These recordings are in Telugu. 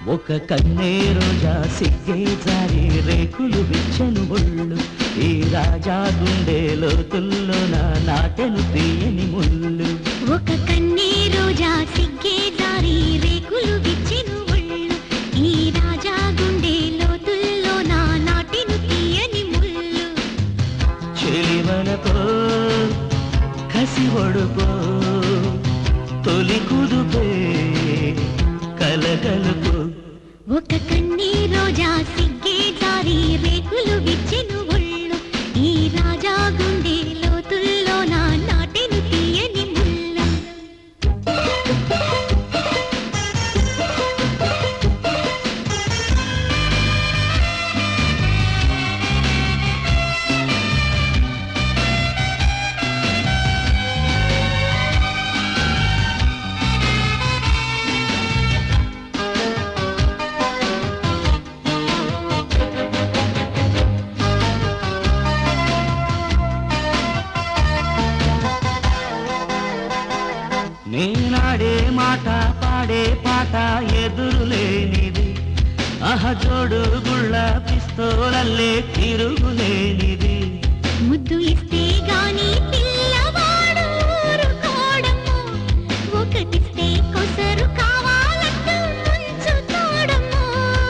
ఒక కన్నే రోజా సిగ్గే జారి రేకులు విచ్చను ఒళ్ళు ఈ రాజా గుండె లోతుల్లో నా నాటెను తీయని ముళ్ళు ఒక కన్నే రోజా సిగ్గే దారి రేకులు విచ్చెను ఒళ్ళు ఈ రాజా గుండె లోతుల్లో నా నాటిను తీయని ముళ్ళు చెలివలతో కసి ఒడుపో తొలి కుదుపే కలగలుపు ఒక కన్నే రోజా సిగ్గే దారి రేకులు విచ్చెను ఒళ్ళు ఈ రాజా గుండె లోతుల్లో నా నాటిను తీయని ముళ్ళు నేనాడే మాట పాడే పాట ఎదురులేనిది అహ జోడు గుళ్ళ పిస్తోలల్లే తిరుగులేనిది ముద్దు ఇస్తే గాని పిల్లవాడు ఊరుకోడము ఒకటిస్తే కొసరు కావాలంటూ ఉంచుతాడము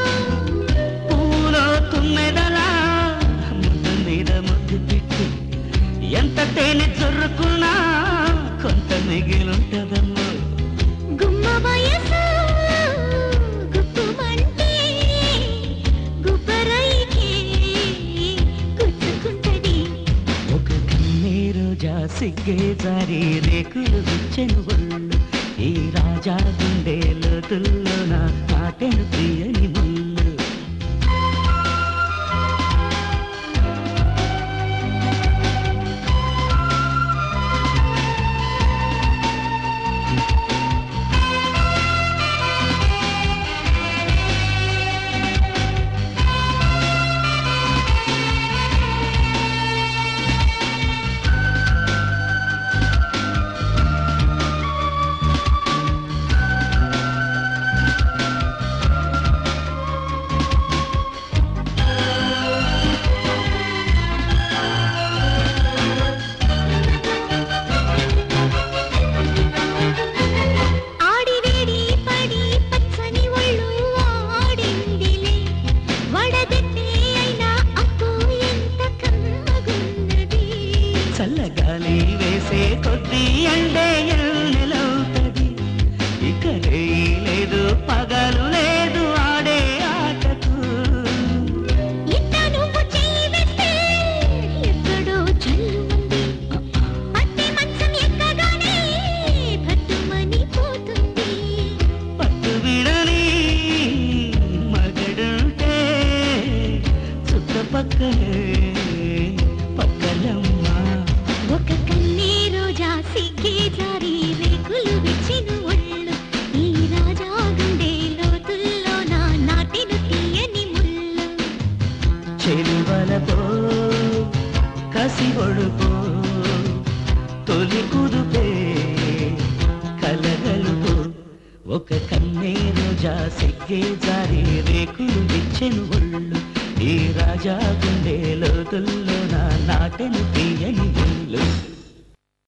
పూలో తుమ్మెదలా ముద్దు మీద ముద్దు పెట్టి ఎంత తేనె చొర్రుకున్నా కొంత మిగిలుంటదమ్మో గుమ్మ వయసు గుప్పుమంటే గుబ్బరైకే గుచ్చుకుంటది ఒక కన్నే రోజా సిగ్గే జారి రేకులు విచ్చెను ఒళ్ళు ఈ రాజా గుండె లోతుల్లో నా నాటెను ప్రియని ముళ్ళు ఆడివేడి పడి పచ్చని ఒళ్ళు ఆడిందిలే వడదెబ్బే అయినా అప్పు ఎంత కమ్మగున్నది చల్లగాలి వేసే కొద్ది ఎండే ఎల్లెలవుతది ఇక రేయి లేదు పగలు లేదు ఆడే ఆటకు ఇట్ట నువ్వు చెయ్యి వేస్తే ఎక్కడో చల్లుమంది పట్టి మంచం ఎక్కగానే భద్దుమని పోతుంది పట్టు విడని మగడుంటే చుట్టపక్కలే పక్కలమ్మా ఒక కన్నే రోజా సిగ్గే జారి రేకులు విచ్చిన ఒళ్ళు ఈ రాజా గుండె లోతుల్లో నా నాటిను తీయని ముళ్ళు చెలివలపో కసి ఒడుపో తొలి కుదుపే కలగలుపు ఒక కన్నే రోజా సిగ్గే జారి రేకులు విచ్చెను ఒళ్ళు ఈ రాజా గుండె లోతుల్లో నా నాటెను తీయని